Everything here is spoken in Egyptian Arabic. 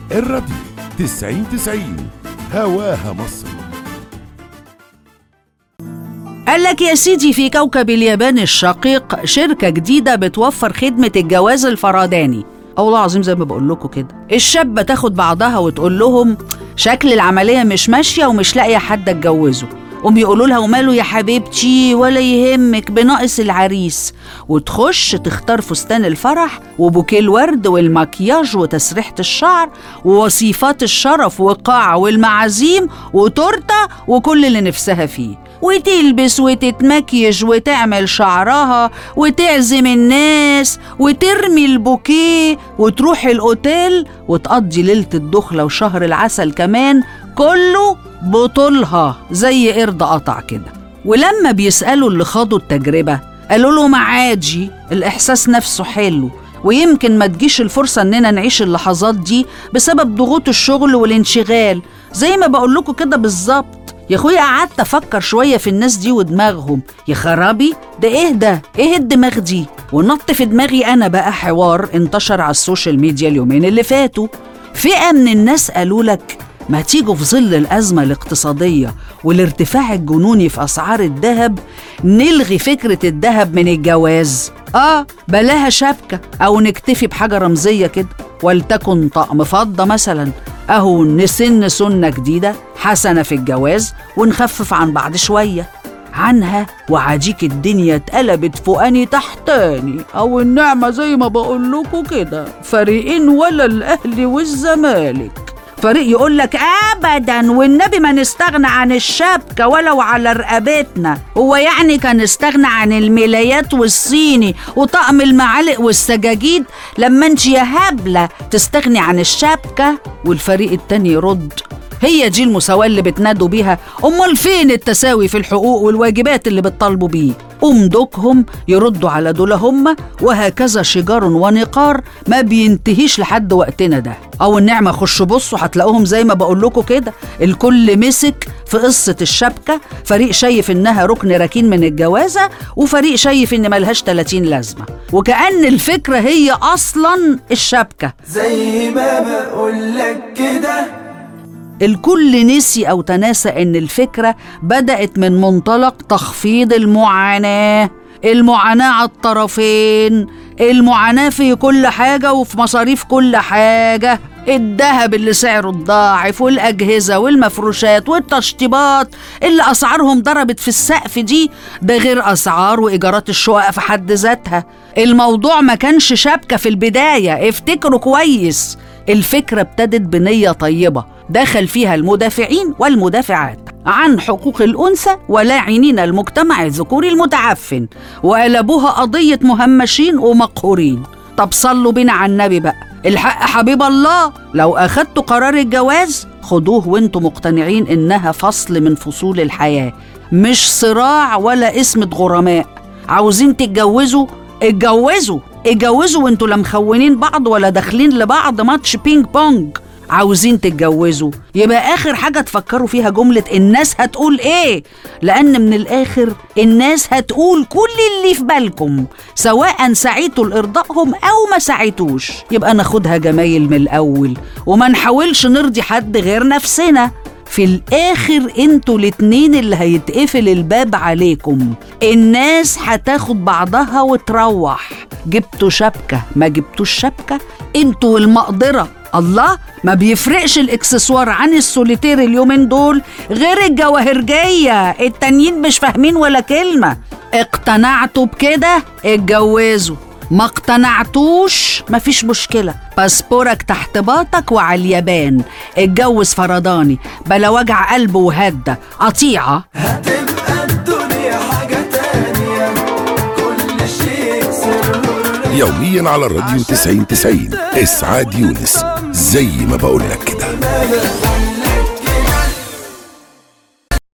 الراديو تسعين تسعين هواها مصر قال لك يا سيدي في كوكب اليابان الشقيق شركة جديدة بتوفر خدمة الجواز الفرداني أو والله العظيم زي ما بقول لكم كده الشابة تاخد بعضها وتقول لهم شكل العملية مش ماشية ومش لاقية حد اتجوزه قوم يقولوا لها وماله يا حبيبتي ولا يهمك بناقص العريس وتخش تختار فستان الفرح وبوكيه الورد والمكياج وتسريحة الشعر ووصيفات الشرف والقاعة والمعازيم وتورتة وكل اللي نفسها فيه وتلبس وتتمكيج وتعمل شعرها وتعزم الناس وترمي البوكيه وتروح الأوتيل وتقضي ليلة الدخلة وشهر العسل كمان كله بطولها زي قرد قطع كده ولما بيسألوا اللي خاضوا التجربة قالوا له معادي الإحساس نفسه حلو ويمكن ما تجيش الفرصة إننا نعيش اللحظات دي بسبب ضغوط الشغل والانشغال زي ما بقول لكم كده بالظبط يا اخويا قعدت افكر شويه في الناس دي ودماغهم يا خرابي ده ايه ده ايه الدماغ دي ونط في دماغي انا بقى حوار انتشر على السوشيال ميديا اليومين اللي فاتوا فئه من الناس قالوا لك ما تيجوا في ظل الأزمة الاقتصادية والارتفاع الجنوني في أسعار الذهب نلغي فكرة الذهب من الجواز آه بلاها شبكة أو نكتفي بحاجة رمزية كده ولتكن طقم فضة مثلا أهو نسن سنة جديدة حسنة في الجواز ونخفف عن بعض شوية عنها وعاجيك الدنيا اتقلبت فوقاني تحتاني او النعمة زي ما بقول لكم كده فريقين ولا الاهلي والزمالك فريق يقول لك ابدا والنبي ما نستغنى عن الشبكه ولو على رقبتنا هو يعني كان استغنى عن الملايات والصيني وطقم المعالق والسجاجيد لما انت يا هبله تستغني عن الشبكه والفريق التاني يرد هي دي المساواة اللي بتنادوا بيها أمال فين التساوي في الحقوق والواجبات اللي بتطالبوا بيه قوم دوكهم يردوا على دول هم وهكذا شجار ونقار ما بينتهيش لحد وقتنا ده أو النعمة خشوا بصوا هتلاقوهم زي ما بقول لكم كده الكل مسك في قصة الشبكة فريق شايف إنها ركن ركين من الجوازة وفريق شايف إن ملهاش 30 لازمة وكأن الفكرة هي أصلا الشبكة زي ما بقولك كده الكل نسي أو تناسى إن الفكرة بدأت من منطلق تخفيض المعاناة المعاناة على الطرفين المعاناة في كل حاجة وفي مصاريف كل حاجة الذهب اللي سعره اتضاعف والأجهزة والمفروشات والتشطيبات اللي أسعارهم ضربت في السقف دي ده غير أسعار وإيجارات الشقق في حد ذاتها الموضوع ما كانش شبكة في البداية افتكروا كويس الفكرة ابتدت بنية طيبة دخل فيها المدافعين والمدافعات عن حقوق الأنثى ولاعنين المجتمع الذكوري المتعفن وقلبوها قضية مهمشين ومقهورين طب صلوا بينا على النبي بقى الحق حبيب الله لو أخدتوا قرار الجواز خدوه وانتوا مقتنعين إنها فصل من فصول الحياة مش صراع ولا اسمة غرماء عاوزين تتجوزوا اتجوزوا اتجوزوا وانتوا لا مخونين بعض ولا داخلين لبعض ماتش بينج بونج عاوزين تتجوزوا يبقى اخر حاجه تفكروا فيها جمله الناس هتقول ايه لان من الاخر الناس هتقول كل اللي في بالكم سواء سعيتوا لارضائهم او ما سعيتوش يبقى ناخدها جمايل من الاول وما نحاولش نرضي حد غير نفسنا في الاخر انتوا الاتنين اللي هيتقفل الباب عليكم الناس هتاخد بعضها وتروح جبتوا شبكة ما جبتوش شبكة انتوا والمقدرة الله ما بيفرقش الاكسسوار عن السوليتير اليومين دول غير الجواهرجية التانيين مش فاهمين ولا كلمة اقتنعتوا بكده اتجوزوا ما اقتنعتوش مفيش مشكلة باسبورك تحت باطك وعلى اليابان اتجوز فرداني بلا وجع قلب وهدى قطيعة هتبقى الدنيا حاجة تانية كل شيء سر يوميا على الراديو تسعين تسعين إسعاد يونس زي ما بقولك كده مالك